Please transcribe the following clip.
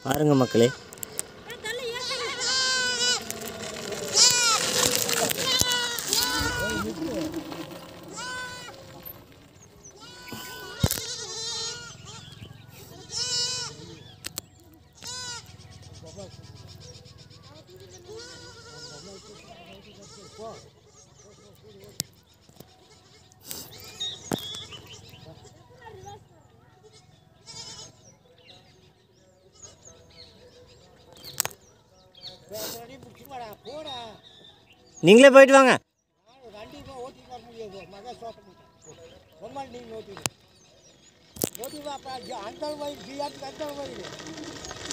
பாருங்க மக்களே பிடிச்சிமாடா போடா நீங்களே போயிட்டு வாங்க நான் கண்டிப்பாக ஓட்டிட்டு வர முடியாது மகன் சோட்ட முடியும் ரொம்ப நீங்கள் ஓட்டிடு ஓட்டி வா அப்போ அந்த வயது ஜிஆருக்கு அந்த வயது